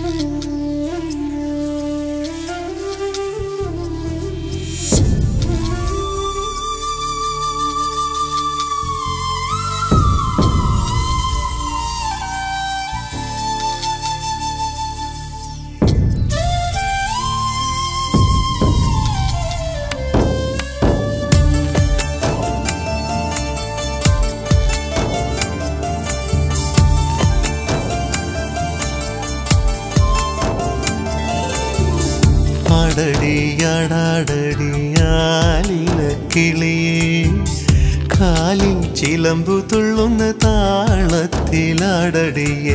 അടടിയടാടടിയാലില കിളിയേ കാലിൽ ചിലമ്പു തുള്ളുന്ന താളത്തിലടടിയേ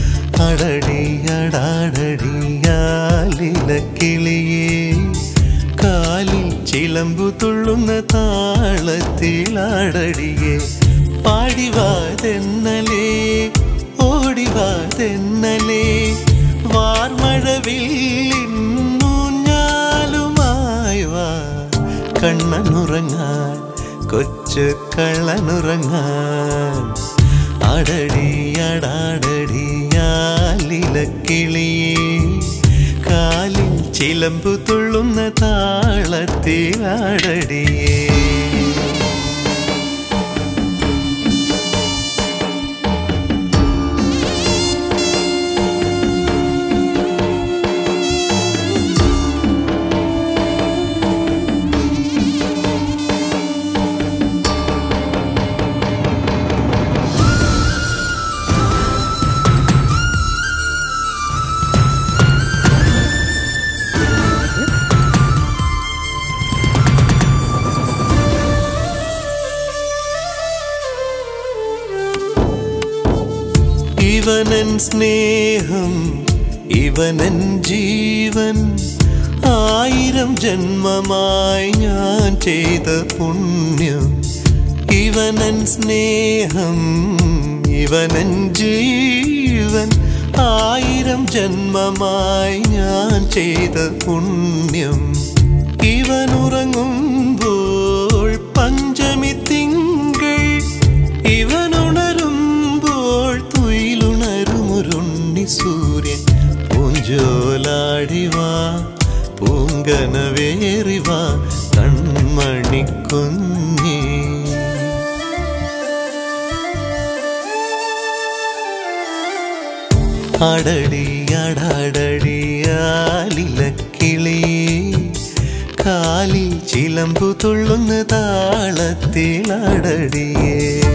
അടടിയടാടടിയാലില കിളിയേ കാലിൽ ചിലമ്പു തുള്ളുന്ന താളത്തിലടടിയേ പാടിവാതെന്നലേ ഓടിവാതെന്നലേ വാർമഴവില്ലിന്നൂഞ്ഞാലുമായി വാ കണ്ണനുറങ്ങാൻ കൊച്ചു കള്ളനുറങ്ങാൻ അടടിയടാടടിയാലിലക്കിളിയേ കാലിൽ ചിലമ്പു തുള്ളുന്ന താളത്തിൽ അടടിയേ ഇവനൻ സ്നേഹം ഇവനൻ ജീവൻ ആയിരം ജന്മമായി ഞാൻ ചെയ്ത പുണ്യം ഇവനൻ സ്നേഹം ഇവനൻ ജീവൻ ആയിരം ജന്മമായി ഞാൻ ചെയ്ത പുണ്യം ഇവനുറങ്ങുമ്പോൾ പഞ്ചമി തിങ്കൾ ഇവനുണരുമ്പോൾ തുയിലുണരുമുരുണ്ണി സൂര്യൻ പൂഞ്ചോലാടിവാ പൂങ്കനവേറിവാ കൺമണിക്കുഞ്ഞേ അടടിയടാടടിയാലിലക്കിളിയേ കാലിൽ ചിലമ്പു തുള്ളുന്ന താളത്തിലടടിയേ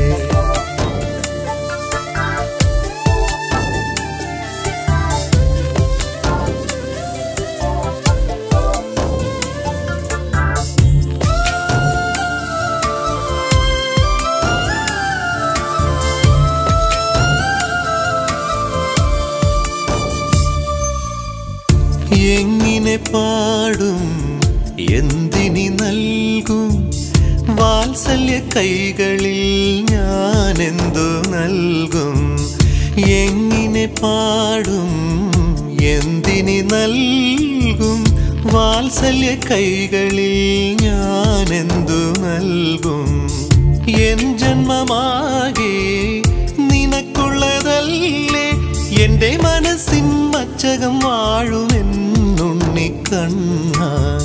എങ്ങനെ പാടും എന്തിനി നൽകും വാത്സല്യ കൈകളിൽ ഞാൻ എന്തു നൽകും എങ്ങനെ പാടും എന്തിനി നൽകും വാത്സല്യ കൈകളിൽ ഞാൻ എന്തു നൽകും എൻ ജന്മമാകെ നിനക്കുള്ളതല്ലേ എന്റെ മനസ്സിൻ മച്ചകം വാഴുമെന്നുണ്ണി കണ്ണ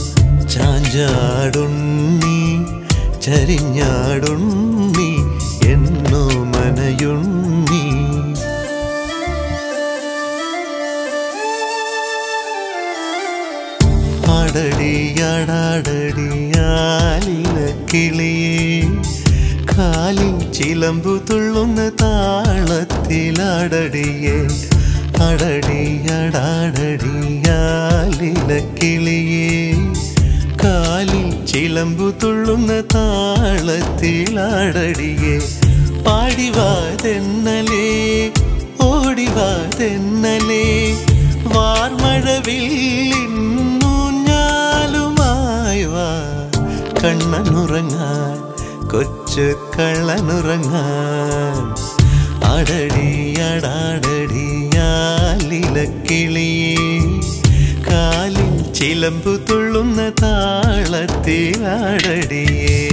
ചാഞ്ചാടുണ്ണി ചരിഞ്ഞാടുണ്ണി എന്നോ മനയുണ്ണി അടടിയടാടടിയാലിലക്കിളിയേ കാലിൽ ചിലമ്പു തുള്ളുന്ന താളത്തിലടടിയേ അടടിയടാടടിയാലിലക്കിളിയേ കാലിൽ ചിലമ്പു തുള്ളുന്ന താളത്തിലടടിയേ പാടിവാതെന്നലേ ഓടിവാതെന്നലേ വാർമഴവില്ലിന്നൂഞ്ഞാലുമായി വാ കണ്ണനുറങ്ങാൻ കൊച്ചു കള്ളനുറങ്ങാൻ അടടിയടാടടിയാലിലക്കിളിയേ കാലിൽ ചിലമ്പു തുള്ളുന്ന താളത്തിൽ അടടിയേ